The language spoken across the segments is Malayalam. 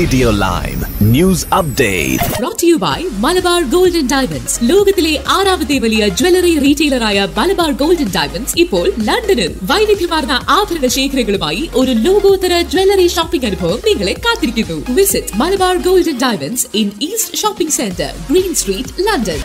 Radio live news update brought to you by Malabar gold and diamonds ലോകത്തിലെ ആറാമത്തെ വലിയ ജ്വല്ലറി റീറ്റെയിലറായ മലബാർ ഗോൾഡ് ആൻഡ് ഡയമണ്ട്സ് ഇപ്പോൾ ലണ്ടനിൽ വൈവിധ്യമാർന്ന ആഭരണ ശേഖരങ്ങളുമായി ഒരു ലോകോത്തര ജ്വല്ലറി ഷോപ്പിംഗ് അനുഭവം നിങ്ങളെ കാത്തിരിക്കുന്നു visit Malabar gold and diamonds in east shopping centre green street London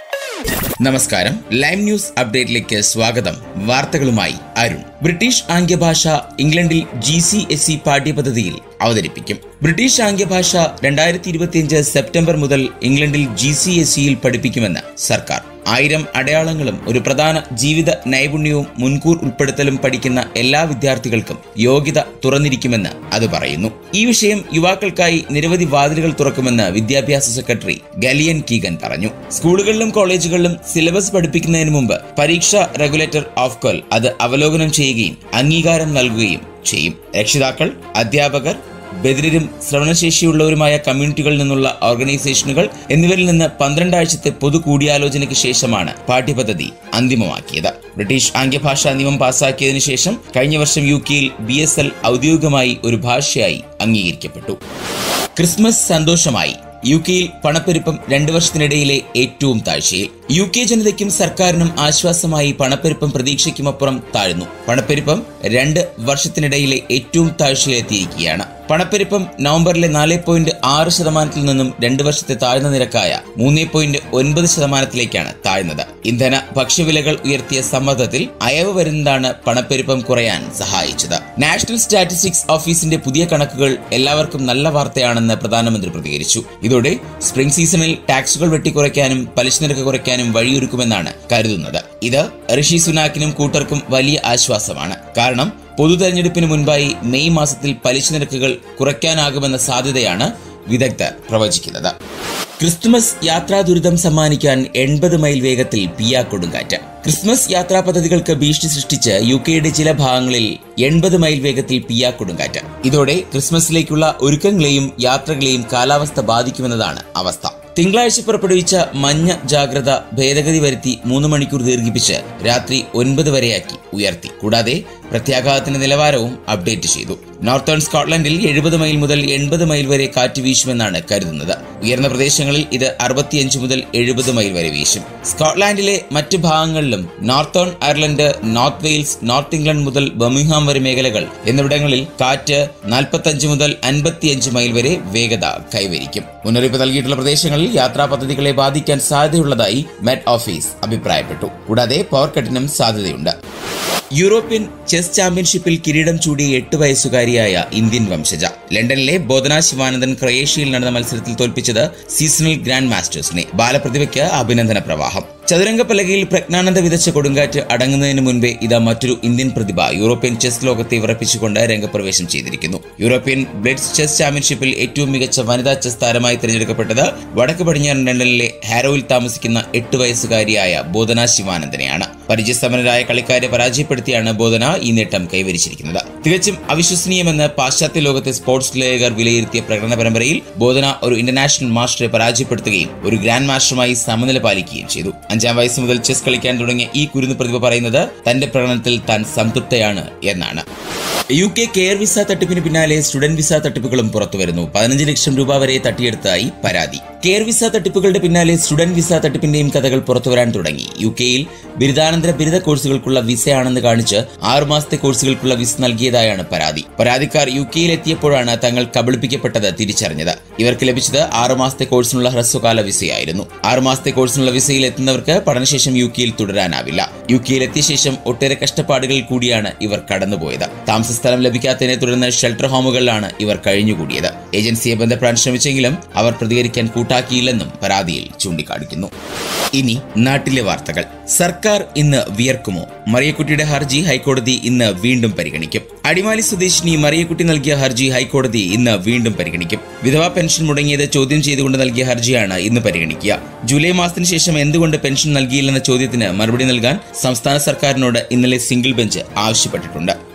നമസ്കാരം ലൈവ് ന്യൂസ് അപ്ഡേറ്റിലേക്ക് സ്വാഗതം വാർത്തകളുമായി അരുൺ ബ്രിട്ടീഷ് ആംഗ്യഭാഷ ഇംഗ്ലണ്ടിൽ ജി സി എസ് സി പാഠ്യപദ്ധതിയിൽ അവതരിപ്പിക്കും ബ്രിട്ടീഷ് ആംഗ്യഭാഷ രണ്ടായിരത്തി ഇരുപത്തിയഞ്ച് സെപ്റ്റംബർ മുതൽ ഇംഗ്ലണ്ടിൽ ജി സി എസ് സിയിൽ പഠിപ്പിക്കുമെന്ന് സർക്കാർ ആയിരം അടയാളങ്ങളും ഒരു പ്രധാന ജീവിത നൈപുണ്യവും മുൻകൂർ ഉൾപ്പെടുത്തലും പഠിക്കുന്ന എല്ലാ വിദ്യാർത്ഥികൾക്കും യോഗ്യത തുറന്നിരിക്കുമെന്ന് അത് പറയുന്നു ഈ വിഷയം യുവാക്കൾക്കായി നിരവധി വാതിലുകൾ തുറക്കുമെന്ന് വിദ്യാഭ്യാസ സെക്രട്ടറി ഗലിയൻ കീഗൻ പറഞ്ഞു സ്കൂളുകളിലും കോളേജുകളിലും സിലബസ് പഠിപ്പിക്കുന്നതിന് മുമ്പ് പരീക്ഷ റെഗുലേറ്റർ ഓഫ് കൊൽ അത് അവലോകനം ചെയ്യുകയും അംഗീകാരം നൽകുകയും ചെയ്യും രക്ഷിതാക്കൾ അധ്യാപകർ ബദിരരും ശ്രവണശേഷിയുള്ളവരുമായ കമ്മ്യൂണിറ്റികളിൽ നിന്നുള്ള ഓർഗനൈസേഷനുകൾ എന്നിവരിൽ നിന്ന് പന്ത്രണ്ടാഴ്ചത്തെ പൊതു കൂടിയാലോചനയ്ക്ക് ശേഷമാണ് പാഠ്യപദ്ധതി അന്തിമമാക്കിയത് ബ്രിട്ടീഷ് ആംഗ്യഭാഷാ നിയമം പാസാക്കിയതിനു ശേഷം കഴിഞ്ഞ വർഷം യു കെയിൽ ബി എസ് എൽ ഔദ്യോഗികമായി ഒരു ഭാഷയായി അംഗീകരിക്കപ്പെട്ടു ക്രിസ്മസ് സന്തോഷമായി യു കെയിൽ പണപ്പെരുപ്പം രണ്ടു വർഷത്തിനിടയിലെ ഏറ്റവും താഴ്ചയിൽ യു കെ ജനതയ്ക്കും സർക്കാരിനും ആശ്വാസമായി പണപ്പെരുപ്പം പ്രതീക്ഷയ്ക്കുമപ്പുറം താഴ്ന്നു പണപ്പെരുപ്പം രണ്ട് വർഷത്തിനിടയിലെ ഏറ്റവും താഴ്ചയിലെത്തിയിരിക്കുകയാണ് പണപ്പെരുപ്പം നവംബറിലെ നാല് പോയിന്റ് ആറ് ശതമാനത്തിൽ നിന്നും രണ്ട് വർഷത്തെ താഴ്ന്ന നിരക്കായ മൂന്ന് പോയിന്റ് ഒൻപത് ശതമാനത്തിലേക്കാണ് താഴ്ന്നത് ഇന്ധന ഭക്ഷ്യവിലകൾ ഉയർത്തിയ സമ്മർദ്ദത്തിൽ അയവ് വരുന്നതാണ് പണപ്പെരുപ്പം കുറയാൻ സഹായിച്ചത് നാഷണൽ സ്റ്റാറ്റിസ്റ്റിക്സ് ഓഫീസിന്റെ പുതിയ കണക്കുകൾ എല്ലാവർക്കും നല്ല വാർത്തയാണെന്ന് പ്രധാനമന്ത്രി പ്രതികരിച്ചു ഇതോടെ സ്പ്രിംഗ് സീസണിൽ ടാക്സുകൾ വെട്ടിക്കുറയ്ക്കാനും പലിശ നിരക്ക് കുറയ്ക്കാനും വഴിയൊരുക്കുമെന്നാണ് കരുതുന്നത് ഇത് ഋഷി സുനാക്കിനും കൂട്ടർക്കും വലിയ ആശ്വാസമാണ് കാരണം പൊതു തെരഞ്ഞെടുപ്പിന് മുൻപായി മെയ് മാസത്തിൽ പലിശ നിരക്കുകൾ കുറയ്ക്കാനാകുമെന്ന സാധ്യതയാണ് വിദഗ്ധർ പ്രവചിക്കുന്നത് ക്രിസ്തുമസ് യാത്രാ ദുരിതം സമ്മാനിക്കാൻ എൺപത് മൈൽ വേഗത്തിൽ പിയ കൊടുങ്കാറ്റ് ക്രിസ്മസ് യാത്രാ പദ്ധതികൾക്ക് ഭീഷണി സൃഷ്ടിച്ച് യു കെയുടെ ചില ഭാഗങ്ങളിൽ എൺപത് മൈൽ വേഗത്തിൽ പിയ കൊടുങ്കാറ്റ് ഇതോടെ ക്രിസ്മസിലേക്കുള്ള ഒരുക്കങ്ങളെയും യാത്രകളെയും കാലാവസ്ഥ ബാധിക്കുമെന്നതാണ് അവസ്ഥ തിങ്കളാഴ്ച പുറപ്പെടുവിച്ച മഞ്ഞ ജാഗ്രത ഭേദഗതി വരുത്തി മൂന്ന് മണിക്കൂർ ദീർഘിപ്പിച്ച് രാത്രി ഒൻപത് വരെയാക്കി ഉയർത്തി കൂടാതെ പ്രത്യാഘാതത്തിന്റെ നിലവാരവും അപ്ഡേറ്റ് ചെയ്തു നോർത്തേൺ സ്കോട്ട്ലൻഡിൽ എഴുപത് മൈൽ മുതൽ എൺപത് മൈൽ വരെ കാറ്റ് വീശുമെന്നാണ് കരുതുന്നത് ഉയർന്ന പ്രദേശങ്ങളിൽ ഇത് അറുപത്തിയഞ്ച് മുതൽ എഴുപത് മൈൽ വരെ വീശും സ്കോട്ട്ലാൻഡിലെ മറ്റ് ഭാഗങ്ങളിലും northern Ireland north Wales north England മുതൽ ബർമിംഗ്ഹാം വരെ മേഖലകൾ എന്നിവിടങ്ങളിൽ കാറ്റ് നാൽപ്പത്തഞ്ച് മുതൽ അൻപത്തിയഞ്ച് മൈൽ വരെ വേഗത കൈവരിക്കും മുന്നറിയിപ്പ് നൽകിയിട്ടുള്ള പ്രദേശങ്ങളിൽ യാത്രാ പദ്ധതികളെ ബാധിക്കാൻ സാധ്യതയുള്ളതായി മെറ്റ് ഓഫീസ് അഭിപ്രായപ്പെട്ടു കൂടാതെ പവർ കട്ടിനും സാധ്യതയുണ്ട് യൂറോപ്യൻ ചെസ് ചാമ്പ്യൻഷിപ്പിൽ കിരീടം ചൂടിയ എട്ട് വയസ്സുകാരിയായ ഇന്ത്യൻ വംശജ ലണ്ടനിലെ ബോധന ശിവാനന്ദൻ ക്രൊയേഷ്യയിൽ നടന്ന മത്സരത്തിൽ തോൽപ്പിച്ചത് സീസണൽ ഗ്രാൻഡ് മാസ്റ്റേഴ്സിനെ ബാലപ്രതിഭയ്ക്ക് അഭിനന്ദന പ്രവാഹം ചതുരംഗ പലകയിൽ പ്രജ്ഞാനന്ദ വിതച്ച കൊടുങ്കാറ്റ് അടങ്ങുന്നതിന് മുൻപേ ഇതാ മറ്റൊരു ഇന്ത്യൻ പ്രതിഭ യൂറോപ്യൻ ചെസ് ലോകത്തെ വിറപ്പിച്ചുകൊണ്ട് രംഗപ്രവേശം ചെയ്തിരിക്കുന്നു യൂറോപ്യൻ ബ്ലിറ്റ്സ് ചെസ് ചാമ്പ്യൻഷിപ്പിൽ ഏറ്റവും മികച്ച വനിതാ ചെസ് താരമായി തിരഞ്ഞെടുക്കപ്പെട്ടത് വടക്ക് പടിഞ്ഞാറൻ ലണ്ടനിലെ ഹാരോയിൽ താമസിക്കുന്ന എട്ട് വയസ്സുകാരിയായ ബോധന ശിവാനന്ദനെയാണ് പരിചയസമ്പന്നരായ കളിക്കാരെ പരാജയപ്പെടുത്തിയാണ് ബോധന ഈ നേട്ടം കൈവരിച്ചിരിക്കുന്നത് തികച്ചും അവിശ്വസനീയമെന്ന് പാശ്ചാത്യ ലോകത്തെ സ്പോർട്സ് ലേഖകർ വിലയിരുത്തിയ പ്രകടന പരമ്പരയിൽ ബോധന ഒരു ഇന്റർനാഷണൽ മാസ്റ്ററെ പരാജയപ്പെടുത്തുകയും ഒരു ഗ്രാൻഡ് മാസ്റ്ററുമായി സമനില പാലിക്കുകയും ചെയ്തു അഞ്ചാം വയസ്സ് മുതൽ ചെസ് കളിക്കാൻ തുടങ്ങിയ ഈ കുരുന്ന് പ്രതിഭ പറയുന്നത് തന്റെ പ്രകടനത്തിൽ താൻ സംതൃപ്തയാണ് എന്നാണ് യു കെ കെയർ വിസ തട്ടിപ്പിന് പിന്നാലെ സ്റ്റുഡന്റ് വിസ തട്ടിപ്പുകളും പുറത്തുവരുന്നു പതിനഞ്ച് ലക്ഷം രൂപ വരെ തട്ടിയെടുത്തതായി പരാതി കെയർ വിസ തട്ടിപ്പുകളുടെ പിന്നാലെ സ്റ്റുഡന്റ് വിസ തട്ടിപ്പിന്റെയും കഥകൾ പുറത്തുവരാൻ തുടങ്ങി യു കെയിൽ ബിരുദാനന്തര ബിരുദ കോഴ്സുകൾക്കുള്ള വിസയാണെന്ന് കാണിച്ച് ആറുമാസത്തെ കോഴ്സുകൾക്കുള്ള വിസ നൽകിയതായാണ് പരാതി പരാതിക്കാർ യു കെയിൽ എത്തിയപ്പോഴാണ് തങ്ങൾ കബളിപ്പിക്കപ്പെട്ടത് തിരിച്ചറിഞ്ഞത് ഇവർക്ക് ലഭിച്ചത് ആറുമാസത്തെ കോഴ്സിനുള്ള ഹ്രസ്വകാല വിസയായിരുന്നു ആറുമാസത്തെ കോഴ്സിനുള്ള വിസയിൽ എത്തുന്നവർക്ക് പഠനശേഷം യു കെയിൽ തുടരാനാവില്ല യു കെയിൽ എത്തിയ ശേഷം ഒട്ടേറെ കഷ്ടപ്പാടുകളിൽ കൂടിയാണ് ഇവർ കടന്നുപോയത് താമസ സ്ഥലം ലഭിക്കാത്തതിനെ തുടർന്ന് ഷെൽട്ടർ ഹോമുകളിലാണ് ഇവർ കഴിഞ്ഞുകൂടിയത് ഏജൻസിയെ ബന്ധപ്പെടാൻ ശ്രമിച്ചെങ്കിലും അവർ പ്രതികരിക്കാൻ കൂട്ടാക്കിയില്ലെന്നും പരാതിയിൽ ചൂണ്ടിക്കാണിക്കുന്നു ഇനി നാട്ടിലെ വാർത്തകൾ സർക്കാർ ഇന്ന് വിയർക്കുമോ മറിയക്കുട്ടിയുടെ ഹർജി ഹൈക്കോടതി ഇന്ന് വീണ്ടും പരിഗണിക്കും അടിമാലി സ്വദേശിനി മറിയക്കുട്ടി നൽകിയ ഹർജി ഹൈക്കോടതി ഇന്ന് വീണ്ടും പരിഗണിക്കും വിധവാ പെൻഷൻ മുടങ്ങിയത് ചോദ്യം ചെയ്തുകൊണ്ട് നൽകിയ ഹർജിയാണ് ഇന്ന് പരിഗണിക്കുക ജൂലൈ മാസത്തിന് ശേഷം എന്തുകൊണ്ട് പെൻഷൻ നൽകിയില്ലെന്ന ചോദ്യത്തിന് മറുപടി നൽകാൻ സംസ്ഥാന സർക്കാരിനോട് ഇന്നലെ സിംഗിൾ ബെഞ്ച് ആവശ്യപ്പെട്ടിട്ടുണ്ട്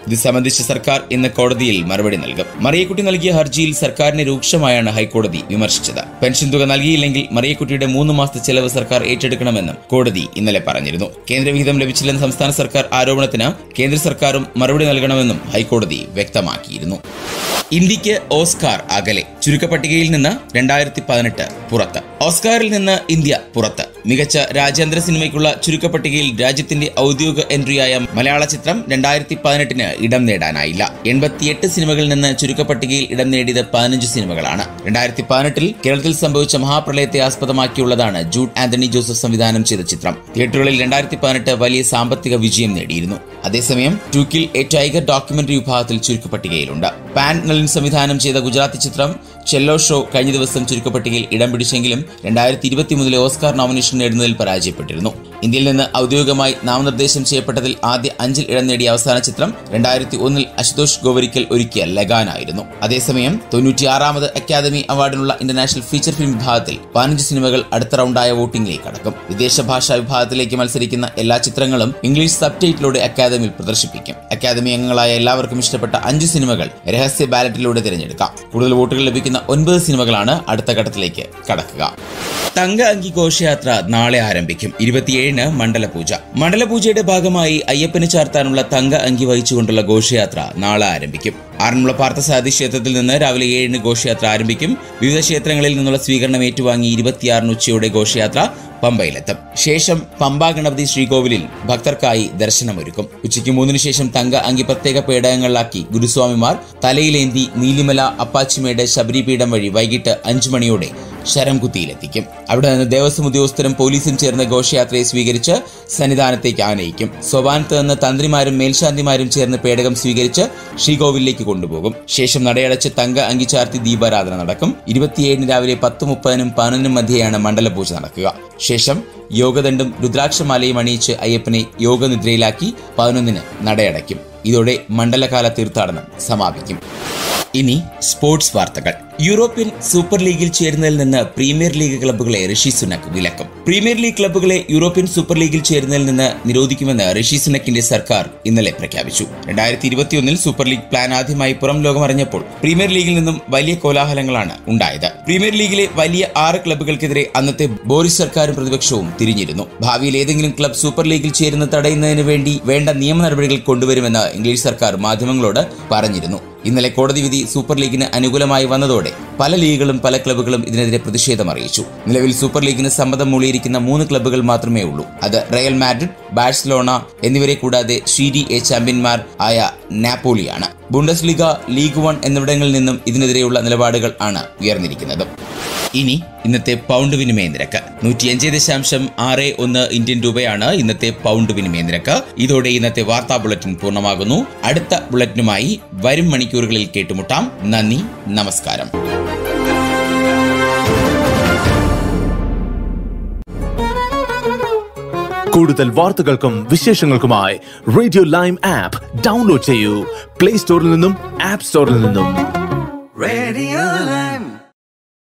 ഇത് സംബന്ധിച്ച് സർക്കാർ ഇന്ന് കോടതിയിൽ മറുപടി നൽകും മറിയക്കുട്ടി നൽകിയ ഹർജിയിൽ സർക്കാരിനെ രൂക്ഷമായാണ് ഹൈക്കോടതി വിമർശിച്ചത് പെൻഷൻ തുക നൽകിയില്ലെങ്കിൽ മറിയക്കുട്ടിയുടെ മൂന്ന് മാസത്തെ ചെലവ് സർക്കാർ ഏറ്റെടുക്കണമെന്നും കോടതി ഇന്നലെ പറഞ്ഞിരുന്നു കേന്ദ്രവിഹിതം ലഭിച്ചില്ലെന്ന സംസ്ഥാന സർക്കാർ ആരോപണത്തിന് കേന്ദ്ര സർക്കാരും മറുപടി നൽകണമെന്നും ഹൈക്കോടതി വ്യക്തമാക്കിയിരുന്നു ഇന്ത്യക്ക് ഓസ്കാർ അകലെ ചുരുക്കപ്പട്ടികയിൽ നിന്ന് രണ്ടായിരത്തി പതിനെട്ട് പുറത്ത് ഓസ്കാറിൽ നിന്ന് ഇന്ത്യ പുറത്ത് മികച്ച രാജ്യാന്തര സിനിമയ്ക്കുള്ള ചുരുക്കപ്പട്ടികയിൽ രാജ്യത്തിന്റെ ഔദ്യോഗിക എൻട്രിയായ മലയാള ചിത്രം രണ്ടായിരത്തി പതിനെട്ടിന് ഇടം നേടാനായില്ല എൺപത്തിയെട്ട് സിനിമകളിൽ നിന്ന് ചുരുക്കപ്പട്ടികയിൽ ഇടം നേടിയത് പതിനഞ്ച് സിനിമകളാണ് രണ്ടായിരത്തി പതിനെട്ടിൽ കേരളത്തിൽ സംഭവിച്ച മഹാപ്രളയത്തെ ആസ്പദമാക്കിയുള്ളതാണ് ജൂഡ് ആന്റണി ജോസഫ് സംവിധാനം ചെയ്ത ചിത്രം തിയേറ്ററുകളിൽ രണ്ടായിരത്തി പതിനെട്ട് വലിയ സാമ്പത്തിക വിജയം നേടിയിരുന്നു അതേസമയം ടൂക്കിൽ എ ടൈഗർ ഡോക്യുമെന്ററി വിഭാഗത്തിൽ ചുരുക്കപ്പട്ടികയിലുണ്ട് പാൻ നളിൻ സംവിധാനം ചെയ്ത ഗുജറാത്തി ചിത്രം ചെല്ലോ ഷോ കഴിഞ്ഞ ദിവസം ചുരുക്കപ്പട്ടികയിൽ ഇടം പിടിച്ചെങ്കിലും രണ്ടായിരത്തി ഇരുപത്തിമൂന്നിലെ ഓസ്കാർ നോമിനേഷൻ നേടുന്നതിൽ പരാജയപ്പെട്ടിരുന്നു ഇന്ത്യയിൽ നിന്ന് ഔദ്യോഗികമായി നാമനിർദ്ദേശം ചെയ്യപ്പെട്ടതിൽ ആദ്യ അഞ്ചിൽ ഇടം നേടിയ അവസാന ചിത്രം രണ്ടായിരത്തി ഒന്നിൽ അശുതോഷ് ഗോവരിക്കൽ ഒരുക്കിയ ലഗാനായിരുന്നു അതേസമയം തൊണ്ണൂറ്റിയാറാമത് അക്കാദമി അവാർഡിനുള്ള ഇന്റർനാഷണൽ ഫീച്ചർ ഫിലിം വിഭാഗത്തിൽ പതിനഞ്ച് സിനിമകൾ അടുത്ത റൗണ്ടായ വോട്ടിംഗിലേക്ക് കടക്കും വിദേശ ഭാഷാ വിഭാഗത്തിലേക്ക് മത്സരിക്കുന്ന എല്ലാ ചിത്രങ്ങളും ഇംഗ്ലീഷ് സബ് ടൈറ്റിലൂടെ അക്കാദമിയിൽ പ്രദർശിപ്പിക്കും അക്കാദമി അംഗങ്ങളായ എല്ലാവർക്കും ഇഷ്ടപ്പെട്ട അഞ്ച് സിനിമകൾ രഹസ്യ ബാലറ്റിലൂടെ തിരഞ്ഞെടുക്കാം കൂടുതൽ വോട്ടുകൾ ലഭിക്കുന്ന ഒൻപത് സിനിമകളാണ് അടുത്ത ഘട്ടത്തിലേക്ക് കടക്കുക തങ്ക അങ്കി ഘോഷയാത്ര നാളെ ആരംഭിക്കും ഇരുപത്തിയേഴിന് മണ്ഡലപൂജ മണ്ഡലപൂജയുടെ ഭാഗമായി അയ്യപ്പന് ചാർത്താനുള്ള തങ്ക അങ്കി വഹിച്ചുകൊണ്ടുള്ള ഘോഷയാത്ര നാളെ ആരംഭിക്കും ആറന്മുള പാർത്ഥസാരഥി ക്ഷേത്രത്തിൽ നിന്ന് രാവിലെ ഏഴിന് ഘോഷയാത്ര ആരംഭിക്കും വിവിധ ക്ഷേത്രങ്ങളിൽ നിന്നുള്ള സ്വീകരണം ഏറ്റുവാങ്ങി ഇരുപത്തിയാറിന് ഉച്ചയോടെ ഘോഷയാത്ര പമ്പയിലെത്തും ശേഷം പമ്പ ഗണപതി ശ്രീകോവിലിൽ ഭക്തർക്കായി ദർശനമൊരുക്കും ഉച്ചയ്ക്ക് മൂന്നിന് ശേഷം തങ്ക അങ്കി പ്രത്യേക പേടകങ്ങളിലാക്കി ഗുരുസ്വാമിമാർ തലയിലേന്തി നീലിമല അപ്പാച്ചിമേട് ശബരിപീഠം വഴി വൈകിട്ട് അഞ്ചു മണിയോടെ ശരംകുത്തിയിലെത്തിക്കും അവിടെ നിന്ന് ദേവസ്വം ഉദ്യോഗസ്ഥരും പോലീസും ചേർന്ന് ഘോഷയാത്രയെ സ്വീകരിച്ച് സന്നിധാനത്തേക്ക് ആനയിക്കും സോപാനത്ത് നിന്ന് തന്ത്രിമാരും മേൽശാന്തിമാരും ചേർന്ന് പേടകം സ്വീകരിച്ച് ശ്രീകോവിലേക്ക് കൊണ്ടുപോകും ശേഷം നടയടച്ച് തങ്ക അങ്കിച്ചാർത്തി ദീപാരാധന നടക്കും ഇരുപത്തിയേഴിന് രാവിലെ പത്ത് മുപ്പതിനും പതിനൊന്നിനും മധ്യയാണ് മണ്ഡലപൂജ നടക്കുക ശേഷം യോഗദണ്ഡും രുദ്രാക്ഷമാലയും അണിയിച്ച് അയ്യപ്പനെ യോഗനിദ്രയിലാക്കി പതിനൊന്നിന് നടയടയ്ക്കും ഇതോടെ മണ്ഡലകാല തീർത്ഥാടനം സമാപിക്കും ഇനി സ്പോർട്സ് വാർത്തകൾ യൂറോപ്യൻ സൂപ്പർ ലീഗിൽ ചേരുന്നതിൽ നിന്ന് പ്രീമിയർ ലീഗ് ക്ലബ്ബുകളെ ഋഷി സുനക് വിലക്കും പ്രീമിയർ ലീഗ് ക്ലബ്ബുകളെ യൂറോപ്യൻ സൂപ്പർ ലീഗിൽ ചേരുന്നതിൽ നിന്ന് നിരോധിക്കുമെന്ന് ഋഷി സുനക്കിന്റെ സർക്കാർ ഇന്നലെ പ്രഖ്യാപിച്ചു രണ്ടായിരത്തി ഇരുപത്തിയൊന്നിൽ സൂപ്പർ ലീഗ് പ്ലാൻ ആദ്യമായി പുറം ലോകം അറിഞ്ഞപ്പോൾ പ്രീമിയർ ലീഗിൽ നിന്നും വലിയ കോലാഹലങ്ങളാണ് ഉണ്ടായത് പ്രീമിയർ ലീഗിലെ വലിയ ആറ് ക്ലബ്ബുകൾക്കെതിരെ അന്നത്തെ ബോറിസ് സർക്കാരും പ്രതിപക്ഷവും തിരിഞ്ഞിരുന്നു ഭാവിയിൽ ഏതെങ്കിലും ക്ലബ് സൂപ്പർ ലീഗിൽ ചേരുന്ന തടയുന്നതിന് വേണ്ടി വേണ്ട നിയമ നടപടികൾ കൊണ്ടുവരുമെന്ന് ഇംഗ്ലീഷ് സർക്കാർ മാധ്യമങ്ങളോട് പറഞ്ഞിരുന്നു ഇന്നലെ കോടതി വിധി സൂപ്പർ ലീഗിന് അനുകൂലമായി വന്നതോടെ പല ലീഗുകളും പല ക്ലബ്ബുകളും ഇതിനെതിരെ പ്രതിഷേധം അറിയിച്ചു നിലവിൽ സൂപ്പർ ലീഗിന് സമ്മതം മൂളിയിരിക്കുന്ന മൂന്ന് ക്ലബ്ബുകൾ മാത്രമേ ഉള്ളൂ അത് റയൽ മാഡ്രിഡ് ബാഴ്സലോണ എന്നിവരെ കൂടാതെ സീരി എ ചാമ്പ്യന്മാർ ആയ നാപ്പോളിയാണ് ബുണ്ടസ് ലീഗ ലീഗ് വൺ എന്നിവിടങ്ങളിൽ നിന്നും ഇതിനെതിരെയുള്ള നിലപാടുകൾ ആണ് ഉയർന്നിരിക്കുന്നത് ഇനി ഇന്നത്തെ പൗണ്ട് വിനിമയ നിരക്ക് നൂറ്റിയഞ്ച് ദശാംശം ആറ് ഒന്ന് ഇന്ത്യൻ രൂപയാണ് ഇന്നത്തെ പൗണ്ട് വിനിമയ നിരക്ക് ഇതോടെ ഇന്നത്തെ വാർത്താ ബുള്ളറ്റിൻ പൂർണ്ണമാകുന്നു അടുത്ത ബുള്ളറ്റിനുമായി വരും മണിക്കൂറുകളിൽ കേട്ടുമുട്ടാം നന്ദി നമസ്കാരം കൂടുതൽ വാർത്തകൾക്കും വിശേഷങ്ങൾക്കുമായി റേഡിയോ ലൈം ആപ്പ് ഡൗൺലോഡ് ചെയ്യൂ പ്ലേ സ്റ്റോറിൽ നിന്നും ആപ്പ് സ്റ്റോറിൽ നിന്നും Radio Live.